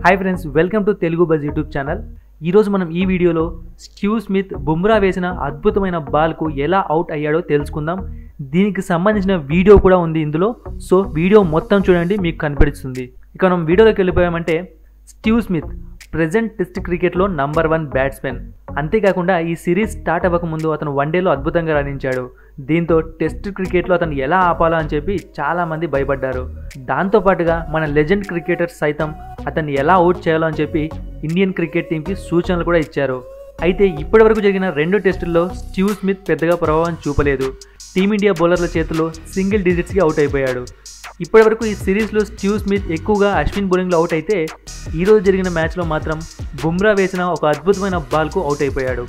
hi friends welcome to Telugu Buzz YouTube channel ఈరోజు మనం ఈ వీడియోలో స్టీవ్ స్మిత్ బుమ్రా వేసిన అద్భుతమైన బాల్కు ఎలా అవుట్ అయ్యాడో తెలుసుకుందాం దీనికి సంబంధించిన వీడియో కూడా ఉంది ఇందులో సో వీడియో మొత్తం చూడండి మీకు కనిపిస్తుంది ఇక మనం వీడియోలోకి వెళ్ళిపోయామంటే స్టీవ్ స్మిత్ ప్రజెంట్ టెస్ట్ క్రికెట్లో నంబర్ వన్ బ్యాట్స్మెన్ అంతేకాకుండా ఈ సిరీస్ స్టార్ట్ అవ్వకముందు అతను వన్డేలో అద్భుతంగా రాణించాడు దీంతో టెస్ట్ క్రికెట్లో అతను ఎలా ఆపాలో అని చెప్పి చాలామంది భయపడ్డారు దాంతోపాటుగా మన లెజెండ్ క్రికెటర్స్ సైతం అతన్ని ఎలా అవుట్ చేయాలో అని చెప్పి ఇండియన్ క్రికెట్ టీంకి సూచనలు కూడా ఇచ్చారు అయితే ఇప్పటివరకు జరిగిన రెండు టెస్టుల్లో స్టీవ్ స్మిత్ పెద్దగా ప్రభావం చూపలేదు టీమిండియా బౌలర్ల చేతిలో సింగిల్ డిజిట్స్కి అవుట్ అయిపోయాడు ఇప్పటివరకు ఈ సిరీస్లో స్టీవ్ స్మిత్ ఎక్కువగా అశ్విన్ బౌలింగ్లో అవుట్ అయితే ఈరోజు జరిగిన మ్యాచ్లో మాత్రం బుమ్రా వేసిన ఒక అద్భుతమైన బాల్కు అవుట్ అయిపోయాడు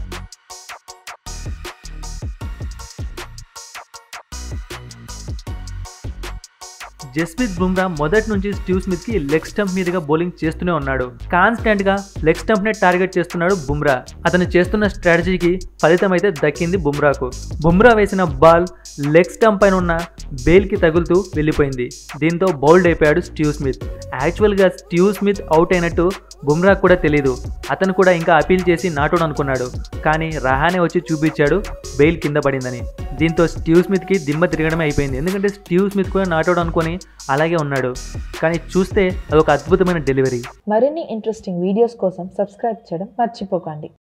జస్ప్రీత్ బుమ్రా మొదటి నుంచి స్టీవ్ స్మిత్ కి లెగ్ స్టంప్ మీదుగా బౌలింగ్ చేస్తూనే ఉన్నాడు కాన్స్టెంట్ గా లెగ్ స్టంప్ నే టార్గెట్ చేస్తున్నాడు బుమ్రా అతను చేస్తున్న స్ట్రాటజీకి ఫలితం అయితే దక్కింది బుమ్రాకు బుమ్రా వేసిన బాల్ లెగ్ స్టంప్ పైన ఉన్న బేల్ కి తగులుతూ వెళ్ళిపోయింది దీంతో బౌల్డ్ అయిపోయాడు స్టీవ్ స్మిత్ యాక్చువల్ గా స్టీవ్ స్మిత్ అవుట్ అయినట్టు బుమ్రా కూడా తెలియదు అతను కూడా ఇంకా అపీల్ చేసి నాటౌట్ అనుకున్నాడు కానీ రహానే వచ్చి చూపించాడు బెయిల్ కింద పడిందని దీంతో స్టీవ్ స్మిత్కి దిమ్మ తిరగడమే అయిపోయింది ఎందుకంటే స్టీవ్ స్మిత్ కూడా నాటౌట్ అనుకొని అలాగే ఉన్నాడు కానీ చూస్తే అదొక అద్భుతమైన డెలివరీ మరిన్ని ఇంట్రెస్టింగ్ వీడియోస్ కోసం సబ్స్క్రైబ్ చేయడం మర్చిపోకండి